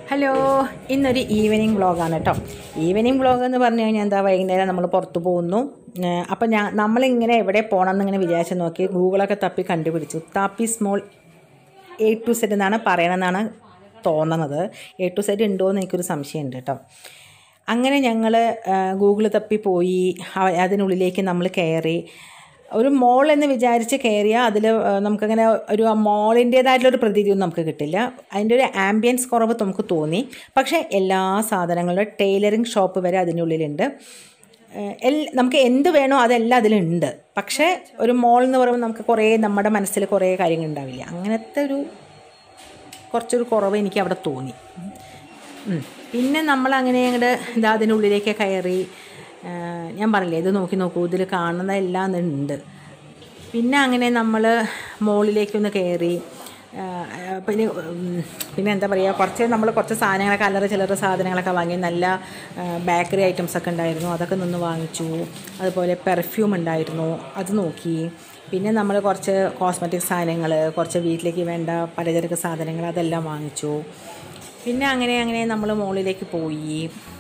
Hello ഇന്നൊരു evening വ്ളോഗാണ് കേട്ടോ ഈവനിങ് വ്ളോഗ് എന്ന് പറഞ്ഞു കഴിഞ്ഞാൽ എന്താ വൈകുന്നേരം നമ്മൾ പുറത്ത് പോകുന്നു അപ്പം ഞാൻ നമ്മളിങ്ങനെ എവിടെ പോകണം എന്നിങ്ങനെ വിചാരിച്ച് നോക്കി ഗൂഗിളൊക്കെ തപ്പി കണ്ടുപിടിച്ചു താപ്പി സ്മോൾ എ ടു സെറ്റ് എന്നാണ് പറയണമെന്നാണ് തോന്നുന്നത് എ ടു സെറ്റ് ഉണ്ടോ എന്ന് എനിക്കൊരു സംശയമുണ്ട് കേട്ടോ അങ്ങനെ ഞങ്ങൾ ഗൂഗിൾ തപ്പി പോയി അവ- അതിനുള്ളിലേക്ക് നമ്മൾ കയറി ഒരു മോൾ എന്ന് വിചാരിച്ച് കയറിയാൽ അതിൽ നമുക്കങ്ങനെ ഒരു മോളിൻ്റേതായിട്ടുള്ളൊരു പ്രതീതിയൊന്നും നമുക്ക് കിട്ടില്ല അതിൻ്റെ ഒരു ആംബിയൻസ് കുറവ് നമുക്ക് തോന്നി പക്ഷേ എല്ലാ സാധനങ്ങളുടെ ടൈലറിങ് ഷോപ്പ് വരെ അതിനുള്ളിലുണ്ട് ഏഹ് എൽ നമുക്ക് എന്ത് വേണോ അതെല്ലാം അതിലുണ്ട് പക്ഷേ ഒരു മോൾ എന്ന് പറയുമ്പോൾ നമുക്ക് കുറേ നമ്മുടെ മനസ്സിൽ കുറേ കാര്യങ്ങൾ ഉണ്ടാവില്ല അങ്ങനത്തെ ഒരു കുറച്ചൊരു കുറവ് എനിക്ക് അവിടെ തോന്നി ഉം. പിന്നെ നമ്മൾ അങ്ങനെ അങ്ങോട്ട് ഇതാ അതിനുള്ളിലേക്ക് കയറി ആ, ഞാൻ പറഞ്ഞില്ലേ ഇത് നോക്കി നോക്കൂ ഇതിൽ കാണുന്ന എല്ലാം ഉണ്ട് പിന്നെ അങ്ങനെ നമ്മൾ മുകളിലേക്കൊന്ന് കയറി ആ, പിന്നെ ഉം, പിന്നെ എന്താ പറയുക കുറച്ച് നമ്മൾ കുറച്ച് സാധനങ്ങളൊക്കെ അല്ലറ ചില്ലറ സാധനങ്ങളൊക്കെ വാങ്ങി നല്ല ബേക്കറി ഐറ്റംസ് ഒക്കെ ഉണ്ടായിരുന്നു അതൊക്കെ നിന്ന് വാങ്ങിച്ചു അതുപോലെ പെർഫ്യൂം ഉണ്ടായിരുന്നു അത് നോക്കി പിന്നെ നമ്മൾ കുറച്ച് കോസ്മെറ്റിക് സാധനങ്ങൾ കുറച്ച് വീട്ടിലേക്ക് വേണ്ട പലചരക്ക് സാധനങ്ങൾ അതെല്ലാം വാങ്ങിച്ചു പിന്നെ അങ്ങനെ അങ്ങനെ നമ്മൾ മുകളിലേക്ക് പോയി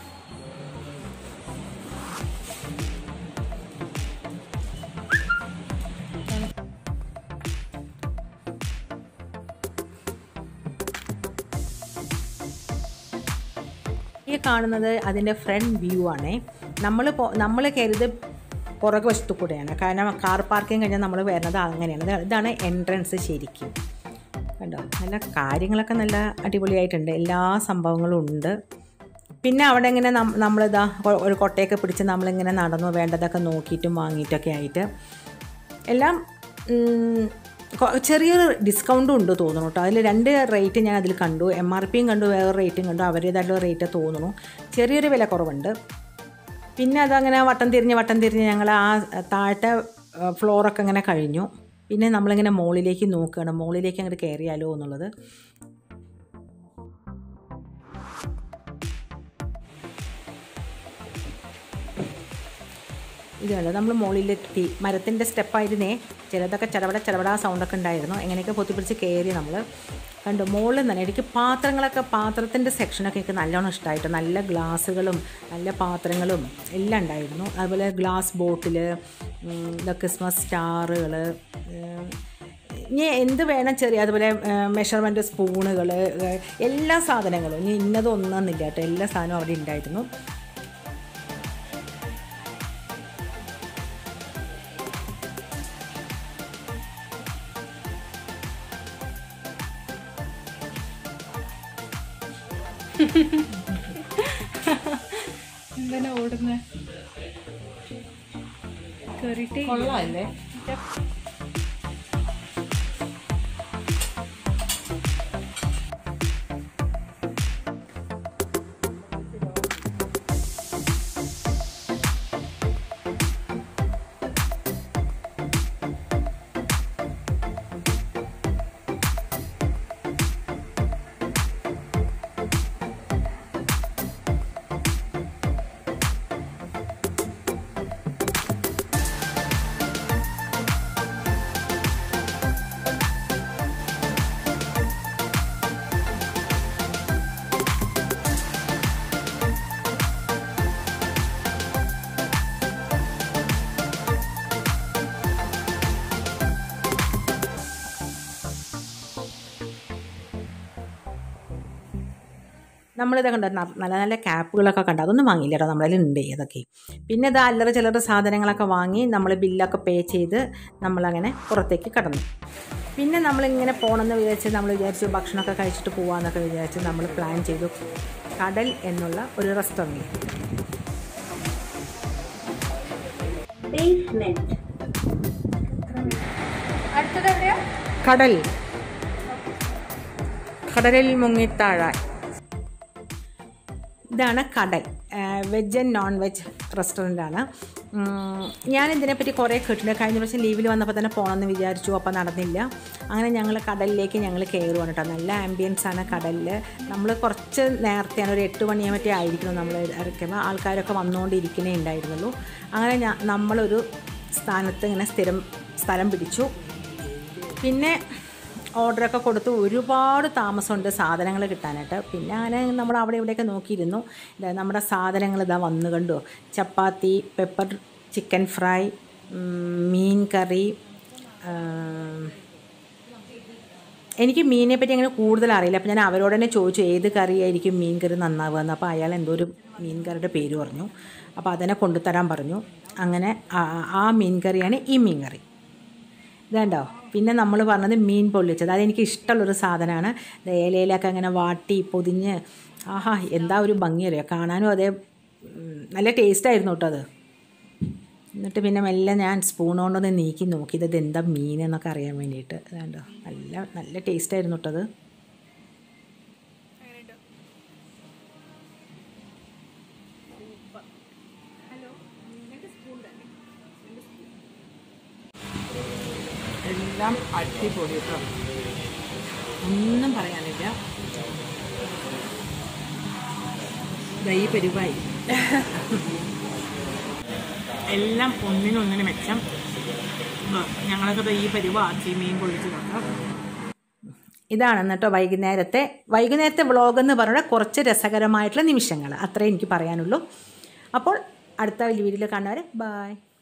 ഈ കാണുന്നത് അതിൻ്റെ ഫ്രണ്ട് വ്യൂ ആണേ നമ്മൾ നമ്മൾ കരുത് പുറകു വശത്തു കൂടെയാണ് കാരണം കാർ പാർക്കിംഗ് കഴിഞ്ഞാൽ നമ്മൾ വരുന്നത് അങ്ങനെയാണ് ഇത് ഇതാണ് എൻട്രൻസ് ശരിക്കും കണ്ടോ നല്ല കാര്യങ്ങളൊക്കെ നല്ല അടിപൊളിയായിട്ടുണ്ട് എല്ലാ സംഭവങ്ങളും ഉണ്ട് പിന്നെ അവിടെ ഇങ്ങനെ നം- നമ്മളിതാ കൊ- ഒരു കൊട്ടയൊക്കെ പിടിച്ച് നമ്മളിങ്ങനെ നടന്നു വേണ്ടതൊക്കെ നോക്കിയിട്ടും വാങ്ങിയിട്ടൊക്കെ ആയിട്ട് എല്ലാം ഉം, കൊ- ചെറിയൊരു ഡിസ്കൗണ്ടും ഉണ്ട് തോന്നുന്നു കേട്ടോ അതിൽ രണ്ട് റേറ്റ് ഞാൻ അതിൽ കണ്ടു എം ആർ പിയും കണ്ടു വേറെ റേറ്റും കണ്ടു അവരുടേതായിട്ടുള്ള റേറ്റ് തോന്നുന്നു ചെറിയൊരു വില കുറവുണ്ട് പിന്നെ അതങ്ങനെ വട്ടം തിരിഞ്ഞ് വട്ടം തിരിഞ്ഞ് ഞങ്ങൾ ആ താഴത്തെ ഫ്ലോറൊക്കെ അങ്ങനെ കഴിഞ്ഞു പിന്നെ നമ്മളിങ്ങനെ മുകളിലേക്ക് നോക്കുകയാണ് മുകളിലേക്ക് അങ്ങോട്ട് കയറിയാലോ എന്നുള്ളത് ഇത് കണ്ടോ നമ്മൾ മുകളിലെത്തി മരത്തിൻ്റെ സ്റ്റെപ്പായിരുന്നേ ചിലതൊക്കെ ചടപട ചടപട സൗണ്ടൊക്കെ ഉണ്ടായിരുന്നു എങ്ങനെയൊക്കെ പൊത്തിപ്പിടിച്ച് കയറി നമ്മൾ കണ്ടു മുകളിൽ തന്നെ എനിക്ക് പാത്രങ്ങളൊക്കെ പാത്രത്തിൻ്റെ സെക്ഷനൊക്കെ എനിക്ക് നല്ലോണം ഇഷ്ടമായിട്ട് നല്ല ഗ്ലാസ്സുകളും നല്ല പാത്രങ്ങളും എല്ലാം ഉണ്ടായിരുന്നു അതുപോലെ ഗ്ലാസ് ബോട്ടിൽ ക്രിസ്മസ് സ്റ്റാറുകൾ ഇനി എന്ത് വേണം ചെറിയ അതുപോലെ മെഷർമെൻറ്റ് സ്പൂണുകൾ എല്ലാ സാധനങ്ങളും ഇനി ഇന്നതൊന്നൊന്നില്ല കേട്ടോ എല്ലാ സാധനവും അവിടെ ഉണ്ടായിരുന്നു എന്തിനാ ഓടുന്നേ കേറിട്ടേ കൊള്ളാമല്ലേ നമ്മളിത് കണ്ടോ ന- നല്ല നല്ല ക്യാപ്പുകളൊക്കെ കണ്ടു അതൊന്നും വാങ്ങിയില്ല കേട്ടോ നമ്മളതിൽ ഉണ്ട് അതൊക്കെ പിന്നെ ഇത് അല്ലറ ചില്ലറ സാധനങ്ങളൊക്കെ വാങ്ങി നമ്മൾ ബില്ലൊക്കെ പേ ചെയ്ത് നമ്മളങ്ങനെ പുറത്തേക്ക് കടന്നു പിന്നെ നമ്മളിങ്ങനെ പോകണമെന്ന് വിചാരിച്ച് നമ്മൾ വിചാരിച്ചു ഭക്ഷണമൊക്കെ കഴിച്ചിട്ട് പോകാമെന്നൊക്കെ വിചാരിച്ച് നമ്മൾ പ്ലാൻ ചെയ്തു കടൽ എന്നുള്ള ഒരു റെസ്റ്റോറൻറ്റ് ബേസ്മെന്റ് അടുത്തത് എവിടെയാ കടൽ കടലിൽ മുങ്ങിത്താഴാൻ ഇതാണ് കടൽ വെജ് ആൻഡ് നോൺ വെജ് റെസ്റ്റോറൻ്റാണ് ഞാൻ ഇതിനെപ്പറ്റി കുറേ കേട്ടിട്ടുണ്ട് കഴിഞ്ഞ പ്രാവശ്യം ലീവിൽ വന്നപ്പോൾ തന്നെ പോകണമെന്ന് വിചാരിച്ചു അപ്പോൾ നടന്നില്ല അങ്ങനെ ഞങ്ങൾ കടലിലേക്ക് ഞങ്ങൾ കയറുവാണ് കേട്ടോ നല്ല ആംബിയൻസ് ആണ് കടലിൽ നമ്മൾ കുറച്ച് നേരത്തെയാണ് ഒരു എട്ട് മണിയെ മറ്റേ ആയിരിക്കണം നമ്മൾ ഇറക്കുമ്പോൾ ആൾക്കാരൊക്കെ വന്നുകൊണ്ടിരിക്കുന്നേ ഉണ്ടായിരുന്നുള്ളൂ അങ്ങനെ ഞാൻ നമ്മളൊരു സ്ഥാനത്ത് ഇങ്ങനെ സ്ഥിരം സ്ഥലം പിടിച്ചു പിന്നെ ഓർഡറൊക്കെ കൊടുത്ത് ഒരുപാട് താമസമുണ്ട് സാധനങ്ങൾ കിട്ടാനായിട്ട് പിന്നെ അങ്ങനെ നമ്മൾ അവിടെ ഇവിടെയൊക്കെ നോക്കിയിരുന്നു ഇതാ നമ്മുടെ സാധനങ്ങൾ ഇതാ വന്നു കണ്ടോ ചപ്പാത്തി പെപ്പർ ചിക്കൻ ഫ്രൈ ഉം, മീൻ കറി ആം, എനിക്ക് മീനിനെ പറ്റി അങ്ങനെ കൂടുതൽ അറിയില്ല അപ്പോൾ ഞാൻ അവരോട് തന്നെ ചോദിച്ചു ഏത് കറിയായിരിക്കും മീൻ കറി നന്നാവുക എന്ന് അപ്പോൾ അയാൾ എന്തോ ഒരു മീൻ കറിയുടെ പേര് പറഞ്ഞു അപ്പോൾ അതിനെ കൊണ്ടുതരാൻ പറഞ്ഞു അങ്ങനെ ആ- ആ മീൻ കറിയാണ് ഈ മീൻ കറി ഇതുണ്ടോ പിന്നെ നമ്മൾ പറഞ്ഞത് മീൻ പൊള്ളിച്ചത് അതെനിക്ക് ഇഷ്ടമുള്ളൊരു സാധനമാണ് ഇത് ഇലയിലൊക്കെ അങ്ങനെ വാട്ടി പൊതിഞ്ഞ് ആഹാ എന്താ ഒരു ഭംഗിയറിയോ കാണാനും അതേ ഉം, നല്ല ടേസ്റ്റായിരുന്നു കേട്ടോ അത് എന്നിട്ട് പിന്നെ മെല്ലെ ഞാൻ സ്പൂൺ കൊണ്ടൊന്ന് നീക്കി നോക്കി ഇത് എന്താ മീൻ എന്നൊക്കെ അറിയാൻ വേണ്ടിയിട്ട് അതുകൊണ്ടോ നല്ല നല്ല ടേസ്റ്റായിരുന്നു കേട്ടോ അത് എല്ലാം അടിപൊളി കേട്ടോ ഒന്നും പറയാനില്ല ദൈ പരിവായി എല്ലാം ഒന്നിനൊന്നിന് മെച്ചം ഉം, ഞങ്ങളൊക്കെ ദേ ഈ പരിവാക്കി മീൻ പൊളിച്ച് കേട്ടോ ഇതാണ് കേട്ടോ വൈകുന്നേരത്തെ വൈകുന്നേരത്തെ വ്ളോഗ് എന്ന് പറഞ്ഞാൽ കുറച്ച് രസകരമായിട്ടുള്ള നിമിഷങ്ങൾ അത്രേ എനിക്ക് പറയാനുള്ളൂ അപ്പോൾ അടുത്ത വലിയ വീഡിയോയിൽ കാണുന്നവരെ ബായ്